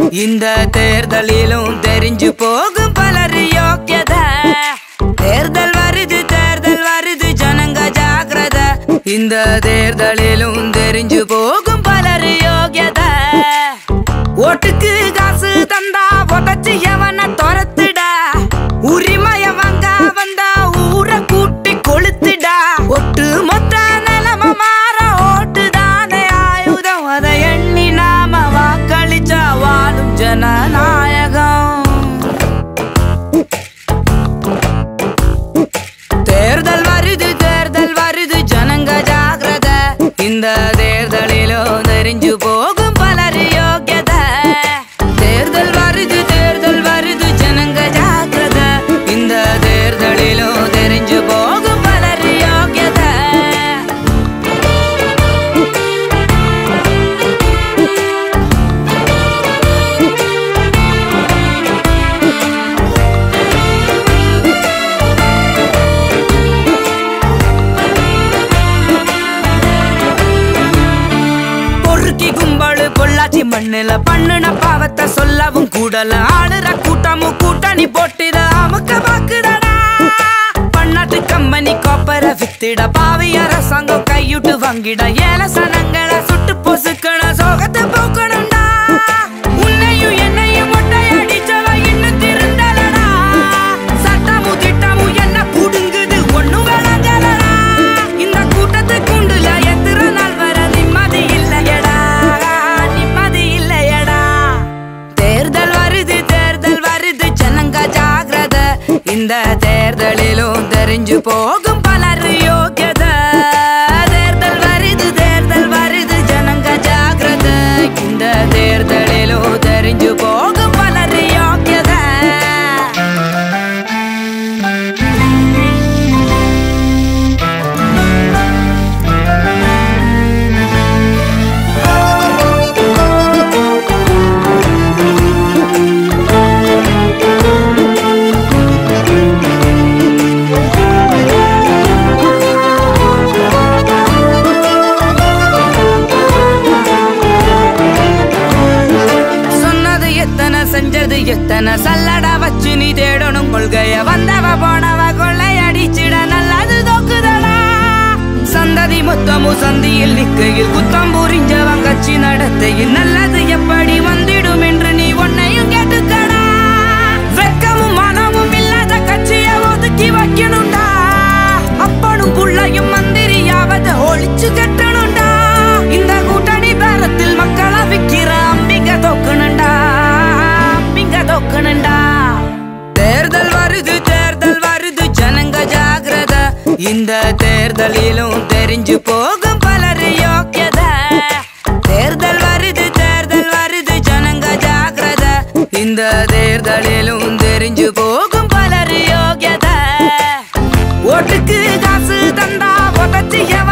இந்த தேர்தலிலும் தெரிஞ்சு போகும் பலர் யோக்கியத தேர்தல் வருது தேர்தல் வருது ஜனங்க ஜாக்கிரத இந்த தேர்தலிலும் தெரிஞ்சு போகும் பலர் யோக்கியத ஓட்டுக்கு காசு தந்தா உதச்சு எவன துரத்துடா உரிமைய வாங்க வந்தா ஊரை கூட்டி கொளுத்துடா ஒட்டு மொத்த நிலம மாற ஓட்டுதானே ஆயுதம் அதை எண்ணி நாம வாக்களிச்சா வாழும் ஜனநாயகம் தேர்தல் வருது தேர்தல் வருது ஜனங்க ஜாகிரத இந்த தேர்தலிலோ தெரிஞ்சு போகும் பலர் யோக்கியத தேர்தல் வருது தேர்தல் வருது ஜனங்க ஜாகிரத இந்த தேர்தலிலோ தெரிஞ்சு போகும் பலர் யோக்கியத பொறுக்கி கும்பலு பொள்ளாச்சி மண்ணுல பண்ணுன பாவத்தை சொல்லவும் கூடல ஆளுற கூட்டமும் கூட்டணி போட்டுட அமுக்க பாக்குடா பன்னாட்டு கம்பெனி கோப்பர வித்திட பாவி அரசாங்கம் கையுட்டு வாங்கிட ஏல சனங்களை சுட்டு பொசுக்கண சோகத்தை போக்கணும்டா உன்னையும் என்னையும் மொட்டை அடிச்சவ இன்னும் திருந்தலடா சட்டமும் திட்டமும் என்ன புடுங்குது ஒண்ணும் விளங்கலடா இந்த கூட்டத்துக்குண்டுல எத்திர நாள் வர நிம்மதி இல்லையடா நிம்மதி இல்லையடா தேர்தல் வருது தேர்தல் வருது ஜனங்க ஜாகிரத இந்த தேர்தலிலும் தெரிஞ்சு போகும் பலர் யோக்கியத தேர்தல் வருது தேர்தல் வருது ஜனங்க ஜாகிரத இந்த தேர்தலிலும் தெரிஞ்சு போகும் பலர் யோக்கியத சொன்னது எத்தனை செஞ்சது எத்தனை சல்லடா வச்சு நீ தேடணும் கொள்கைய வந்தவ போனவ கொள்ளை அடிச்சிட நல்லது தோக்குதடா சந்ததி மொத்தமும் சந்தியில் நிக்கையில் குத்தம் புரிஞ்சவன் கட்சி நடத்தையில் நல்லது எப்படி வந்திடும் என்று நீ உன்னையும் கேட்டுக்கடா வெக்கமும் மனமும் இல்லாத கட்சியை ஒதுக்கி வைக்கணும்டா அப்பனும் புள்ளையும் மந்திரியாவது ஒழிச்சு கட்டணும்டா இந்த கூட்டணி பேரத்தில் மக்களை விக்கிற அம்பிங்க தோக்கணும்டா அம்பிங்க தோக்கணும்டா தேர்தல் வருது தேர்தல் வருது ஜனங்க ஜாகிரத இந்த தேர்தலிலும் தெரிஞ்சு போகும் பலர் யோக்கியத தேர்தல் வருது தேர்தல் வருது ஜனங்க ஜாகிரத இந்த தேர்தலிலும் தெரிஞ்சு போகும் பலர் யோக்கியத ஓட்டுக்கு காசு தந்தா உதச்சு எவ